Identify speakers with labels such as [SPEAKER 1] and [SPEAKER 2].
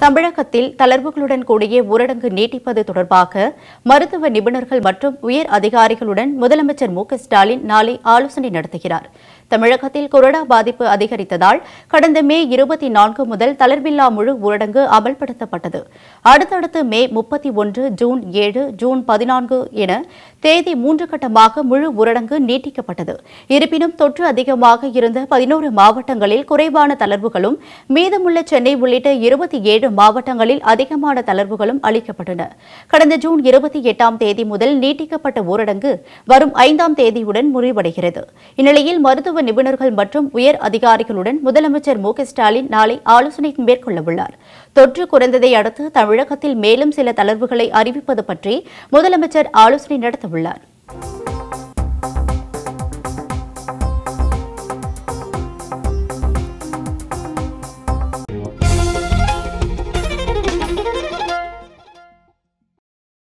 [SPEAKER 1] தமிழகத்தில் தளர்வுகளுடன் கூடிய ஊரடங்கு நீட்டிப்பது தொடர்பாக மருத்துவ நிபுணர்கள் மற்றும் உயர் அதிகாரிகளுடன் முதலமைச்சர் மு க ஸ்டாலின் நாளை ஆலோசனை நடத்துகிறார் தமிழகத்தில் கொரோனா பாதிப்பு அதிகரித்ததால் கடந்த மே இருபத்தி நான்கு முதல் தளர்வில்லா முழு ஊரடங்கு அமல்படுத்தப்பட்டது அடுத்தடுத்து மே முப்பத்தி ஒன்று ஜூன் ஏழு ஜூன் பதினான்கு என தேதி மூன்று கட்டமாக முழு ஊரடங்கு நீட்டிக்கப்பட்டது இருப்பினும் தொற்று அதிகமாக இருந்த பதினோரு மாவட்டங்களில் குறைவான தளர்வுகளும் மீதமுள்ள சென்னை உள்ளிட்ட இருபத்தி ஏழு மாவட்டங்களில் அதிகமான தளர்வுகளும் அளிக்கப்பட்டன கடந்த ஜூன் இருபத்தி எட்டாம் தேதி முதல் நீட்டிக்கப்பட்ட ஊரடங்கு வரும் ஐந்தாம் தேதியுடன் முடிவடைகிறது இந்நிலையில் மருத்துவ நிபுணர்கள் மற்றும் உயர் அதிகாரிகளுடன் முதலமைச்சர் மு க ஸ்டாலின் நாளை ஆலோசனை மேற்கொள்ளவுள்ளார் தொற்று குறைந்ததை அடுத்து தமிழகத்தில் மேலும் சில தளர்வுகளை அறிவிப்பது பற்றி முதலமைச்சர் ஆலோசனை நடத்தவுள்ளார்